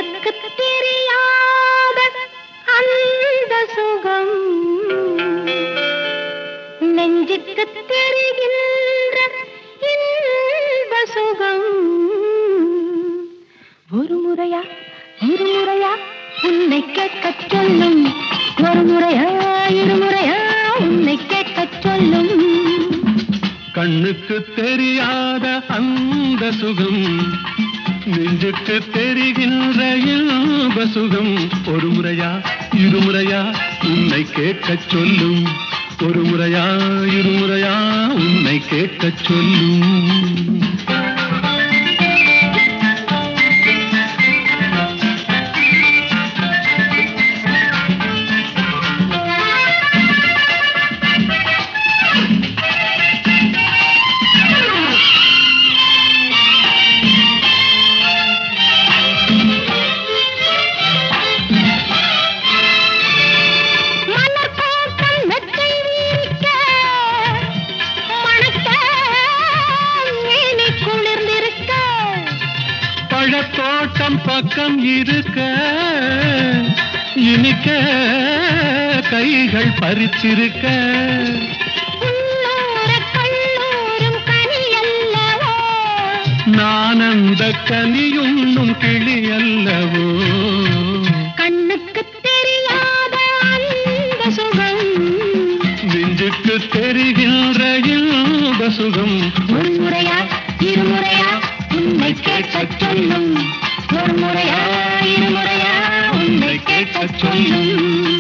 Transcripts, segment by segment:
கண்ணுக்கு தெரியாத அந்த சுகம் நெஞ்சுக்கு தெரிகின்ற இன்ப சுகம் ஒரு முறையா இரு முறையா உன்னை கேட்கச் சொல்லும் ஒரு முறையா இரு முறையா உன்னை கேட்கச் சொல்லும் கண்ணுக்கு தெரியாத அந்த சுகம் நெஞ்சுக்கு தெரிகின்ற இன்ப சுகம் ஒரு முறையா இருமுறையா உன்னை கேட்கச் சொல்லும் ஒரு முறையா இருமுறையா உன்னை கேட்கச் சொல்லும் மலர் தோட்டம் மெத்தை வீரிக்க, மணக்க, மேனி குளிர்ந்திருக்க, பழத்தோட்டம் பக்கம் இருக்க இனிக்க கைகள் பறிச்சிருக்க உள்ளூரக் கல்லூரும் கனி அல்லவோ, நான் அந்த கனியுண்ணும் கிளி அல்லவோ கண்ணுக்குத் தெரியாத அந்த சுகம் நெஞ்சுக்கு தெரிகின்ற இன்ப சுகம் ஒரு முறையா இருமுறையா உன்னை கேட்கச் சொல்லும் ஒரு முறையா இருமுறையா உன்னை கேட்கச் சொல்லும்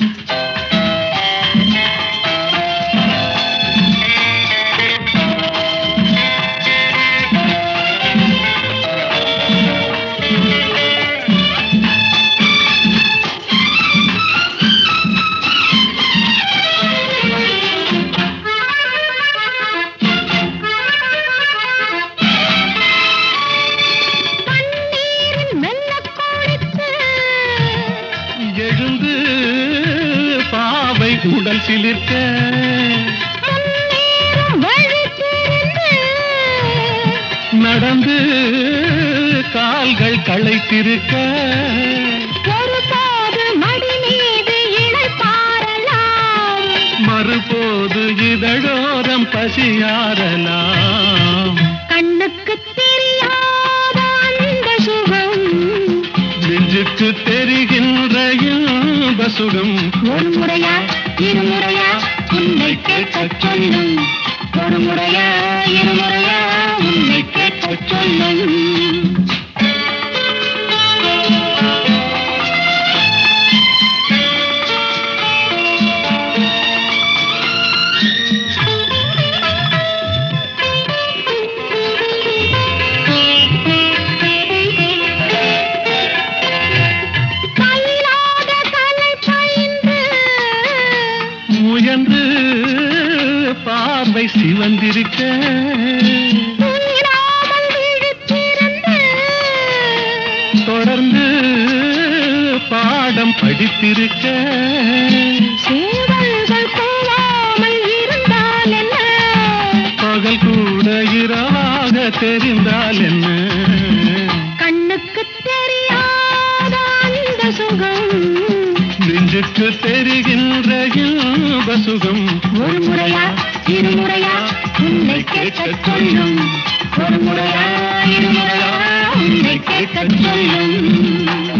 பன்னீரில் மெல்லக் குளித்து, எழுந்து பாவை உடல் சிலிர்க்க முன்னேறும் வழி திறந்து, நடந்து கால்கள் களைத்திருக்க ஒருபோது மடி மீது இளைப்பாறலாம். மறுபோது இதழோரம் பசியாரலாம் கண்ணுக்குத் தெரியாத அந்த சுகம் நெஞ்சுக்கு தெரிகின்ற இன்ப சுகம் ஒரு முறையா இருமுறையா உன்னை கேட்கச் சொல்லும் ஒரு முறையா இருமுறையா உன்னை கேட்கச் சொல்லும் பயிலாத கலை பயின்று முயன்று பார்வை சிவந்திருக்க துயிலாமல் விழித்திருந்து தொடர்ந்து பாடம் படித்திருக்க சேவல்கள் போவாமல் இருந்தால் என்ன பகல் கூட இரவாக தெரிந்தால் என்ன கண்ணுக்குத் தெரியாத அந்த சுகம் நெஞ்சுக்கு தெரிகின்ற இன்ப சுகம் ஒரு முறையா இருமுறையா உன்னை கேட்கச் சொல்லும் ஒரு முறையா இருமுறையா உன்னை கேட்கச் சொல்லும்